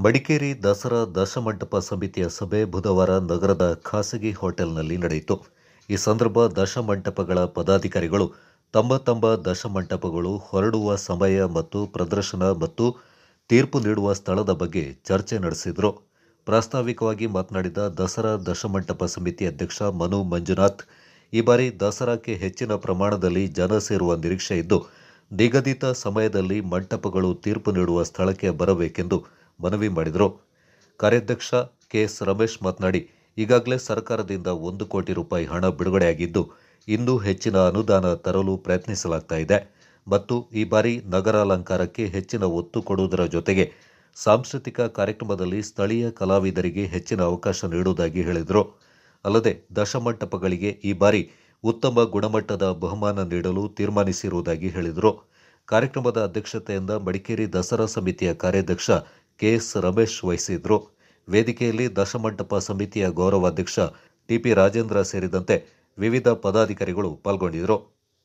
ಮಡಿಕೇರಿ ದಸರಾ ದಶಮಂಟಪ ಸಮಿತಿಯ ಸಭೆ ಬುಧವಾರ ನಗರದ ಖಾಸಗಿ ಹೋಟೆಲ್ನಲ್ಲಿ ನಡೆಯಿತು ಈ ಸಂದರ್ಭ ದಶಮಂಟಪಗಳ ಪದಾಧಿಕಾರಿಗಳು ತಮ್ಮ ತಮ್ಮ ದಶಮಂಟಪಗಳು ಹೊರಡುವ ಸಮಯ ಮತ್ತು ಪ್ರದರ್ಶನ ಮತ್ತು ತೀರ್ಪು ನೀಡುವ ಸ್ಥಳದ ಬಗ್ಗೆ ಚರ್ಚೆ ನಡೆಸಿದರು ಪ್ರಾಸ್ತಾವಿಕವಾಗಿ ಮಾತನಾಡಿದ ದಸರಾ ದಶಮಂಟಪ ಸಮಿತಿ ಅಧ್ಯಕ್ಷ ಮನು ಮಂಜುನಾಥ್ ಈ ಬಾರಿ ದಸರಾಕ್ಕೆ ಹೆಚ್ಚಿನ ಪ್ರಮಾಣದಲ್ಲಿ ಜನ ಸೇರುವ ನಿರೀಕ್ಷೆ ಇದ್ದು ನಿಗದಿತ ಸಮಯದಲ್ಲಿ ಮಂಟಪಗಳು ತೀರ್ಪು ನೀಡುವ ಸ್ಥಳಕ್ಕೆ ಬರಬೇಕೆಂದು ಮನವಿ ಮಾಡಿದರು ಕಾರ್ಯಾಧ್ಯಕ್ಷ ಕೆಎಸ್ ರಮೇಶ್ ಮಾತನಾಡಿ ಈಗಾಗಲೇ ಸರ್ಕಾರದಿಂದ ಒಂದು ಕೋಟಿ ರೂಪಾಯಿ ಹಣ ಬಿಡುಗಡೆಯಾಗಿದ್ದು ಇನ್ನೂ ಹೆಚ್ಚಿನ ಅನುದಾನ ತರಲು ಪ್ರಯತ್ನಿಸಲಾಗ್ತಾ ಇದೆ ಮತ್ತು ಈ ಬಾರಿ ನಗರಾಲಂಕಾರಕ್ಕೆ ಹೆಚ್ಚಿನ ಒತ್ತು ಕೊಡುವುದರ ಜೊತೆಗೆ ಸಾಂಸ್ಕೃತಿಕ ಕಾರ್ಯಕ್ರಮದಲ್ಲಿ ಸ್ಥಳೀಯ ಕಲಾವಿದರಿಗೆ ಹೆಚ್ಚಿನ ಅವಕಾಶ ನೀಡುವುದಾಗಿ ಹೇಳಿದರು ಅಲ್ಲದೆ ದಶಮಂಟಪಗಳಿಗೆ ಈ ಬಾರಿ ಉತ್ತಮ ಗುಣಮಟ್ಟದ ಬಹುಮಾನ ನೀಡಲು ತೀರ್ಮಾನಿಸಿರುವುದಾಗಿ ಹೇಳಿದರು ಕಾರ್ಯಕ್ರಮದ ಅಧ್ಯಕ್ಷತೆಯಿಂದ ಮಡಿಕೇರಿ ದಸರಾ ಸಮಿತಿಯ ಕಾರ್ಯಾಧ್ಯಕ್ಷ ಕೆಎಸ್ ರಮೇಶ್ ವಹಿಸಿದ್ರು ವೇದಿಕೆಯಲ್ಲಿ ದಶಮಂಟಪ ಸಮಿತಿಯ ಗೌರವಾಧ್ಯಕ್ಷ ಟಿಪಿ ರಾಜೇಂದ್ರ ಸೇರಿದಂತೆ ವಿವಿಧ ಪದಾಧಿಕಾರಿಗಳು ಪಾಲ್ಗೊಂಡಿದ್ದರು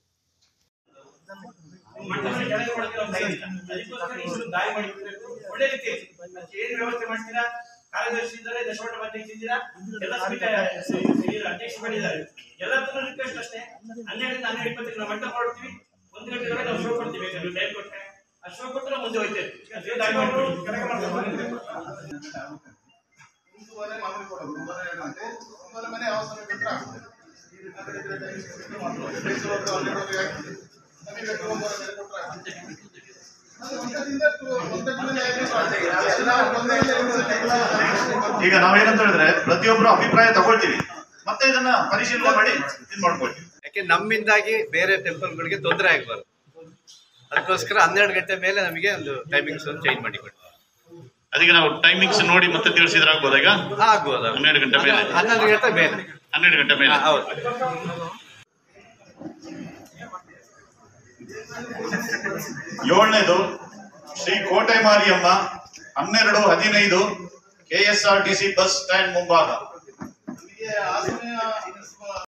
ದಾರಿ ಮಾಡಿಕೊಡ್ಬೇಕು ಒಳ್ಳೆ ರೀತಿ ಏನ್ ವ್ಯವಸ್ಥೆ ಮಾಡ್ತೀರಾ ಕಾರ್ಯದರ್ಶಿ ಇದ್ದಾರೆ ದಶಮಂಟಪ ಅಧ್ಯಕ್ಷ ಇದ್ದೀರಾ ಎಲ್ಲ ಸಮಿತಿ ಅಧ್ಯಕ್ಷಗಳಿದ್ದಾರೆ ಎಲ್ಲದಕ್ಕೂ ರಿಕ್ವೆಸ್ಟ್ ಅಷ್ಟೇ ಹನ್ನೆರಡರಿಂದ ಹನ್ನೆರಡು ಇಪ್ಪತ್ತಕ್ಕೆ ನಾವು ಮಂಟಪ ಹೊರಡ್ತೀವಿ ಒಂದು ಗಂಟೆವರೆಗೆ ನಾವು ಶೋ ಕೊಡ್ತೀವಿ ಬೇಕಾದ್ರೆ ಟೈಮ್ ಕೊಟ್ಟರೆ ಆ ಶೋ ಕೊಟ್ಟರೆ ಮುಂದೆ ಹೋಯ್ತೇವೆ ಅದೇ ದಾರಿ ಮಾಡ್ಕೊಳ್ಳಿ. ಒಂದೂವರೆ ಮಾಮೂಲಿ ಕೊಡೋದು ಒಂದೂವರೆ ಎರಡು ಗಂಟೆ ಒಂದೂವರೆ ಮನೆ ಯಾವ ಸಮಯ ಬಿಟ್ಟರೆ ಆಗುತ್ತೆ ಈ ರೀತಿ ಕಡೆ ಕಡೆ time ಸಿಗುತ್ತೆ ಮಾಡ್ಬೋದು. ಬೇಸರ ಹೊತ್ತು ಹನ್ನೆರಡುವರೆಗೆ ಆಗ್ತದೆ. ನಮಗೆ ಬೇಕು ಒಂದೂವರೆ ಮೇಲೆ ಕೊಟ್ರೆ ಆಗುತ್ತೆ. ಅದು ಒಂದರಿಂದ ಟು- ಒಂದರಿಂದ ಐದು ನಿಮಿಷ ಆಗುತ್ತೆ. ಎಲ್ಲ ಒಂದರಿಂದ ಐದು ನಿಮಿಷ ಕೆಲಸ ಈಗ ನಾವೇನಂತ ಹೇಳಿದ್ರೆ ಪ್ರತಿಯೊಬ್ಬರು ಅಭಿಪ್ರಾಯ ತಗೊಳ್ತೀವಿ ಮತ್ತೆ ಇದನ್ನ ಪರಿಶೀಲನೆ ಮಾಡಿ ಇದು ಮಾಡ್ಕೊಳ್ತೀವಿ ಯಾಕೆ ನಮ್ಮಿಂದಾಗಿ ಬೇರೆ ಟೆಂಪಲ್ಗಳಿಗೆ ತೊಂದರೆ ಆಗಬಾರ್ದು ಅದಕ್ಕೋಸ್ಕರ ಹನ್ನೆರಡು ಗಂಟೆ ಮೇಲೆ ನಮಗೆ ಒಂದು ಟೈಮಿಂಗ್ಸ್ ಒಂದು ಚೇಂಜ್ ಮಾಡಿ ಕೊಡಿ ಅದಕ್ಕೆ ನಾವು ಟೈಮಿಂಗ್ಸ್ ನೋಡಿ ಮತ್ತೆ ತಿಳಿಸಿದ್ರೆ ಆಗ್ಬೋದಾ ಈಗ ಆಗ್ಬೋದು ಹನ್ನೆರಡು ಗಂಟೆ ಮೇಲೆ. ಹನ್ನೊಂದು ಗಂಟೆ ಮೇಲೆ ಹನ್ನೆರಡು ಗಂಟೆ ಮೇಲೆ ಹಾ, ಹೌದು ಏಳನೇದು ಶ್ರೀ ಕೋಟೆ ಮಾರಿಯಮ್ಮ ಹನ್ನೆರಡು ಹದಿನೈದು K S R T C bus stand ಮುಂಭಾಗ ನಮಗೆ ಆ ಸಮಯ